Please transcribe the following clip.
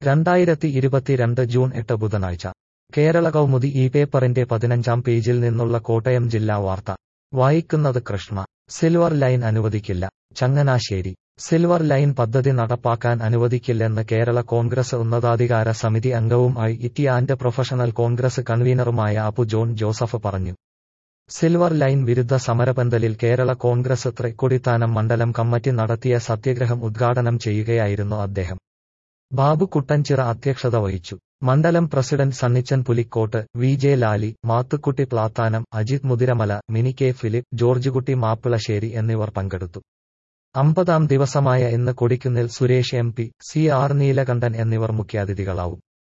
രണ്ടായിരത്തി ഇരുപത്തിരണ്ട് ജൂൺ എട്ട് ബുധനാഴ്ച കേരള കൗമുദി ഈ പേപ്പറിന്റെ പതിനഞ്ചാം പേജിൽ നിന്നുള്ള കോട്ടയം ജില്ലാ വാർത്ത വായിക്കുന്നത് കൃഷ്ണ സിൽവർ ലൈൻ അനുവദിക്കില്ല ചങ്ങനാശ്ശേരി സിൽവർ ലൈൻ പദ്ധതി നടപ്പാക്കാൻ അനുവദിക്കില്ലെന്ന് കേരള കോൺഗ്രസ് ഉന്നതാധികാര സമിതി അംഗവും I T and professional Congress കൺവീനറുമായ അപ്പു ജോൺ ജോസഫ് പറഞ്ഞു സിൽവർ ലൈൻ വിരുദ്ധ സമരപന്തലിൽ കേരള കോൺഗ്രസ് തൃക്കൊടിത്താനം മണ്ഡലം കമ്മിറ്റി നടത്തിയ സത്യഗ്രഹം ഉദ്ഘാടനം ചെയ്യുകയായിരുന്നു അദ്ദേഹം ബാബു കുട്ടൻചിറ അധ്യക്ഷത വഹിച്ചു മണ്ഡലം president Sunnichan Pulikkottu V J Lali Mathukutty Plathanam Ajith Muthiramala Mini K Philip Georgekutty Mappilassery എന്നിവർ പങ്കെടുത്തു അമ്പതാം ദിവസമായ ഇന്ന് Kodikunnil Suresh M P C R Neelakantan എന്നിവർ മുഖ്യാതിഥികളാവും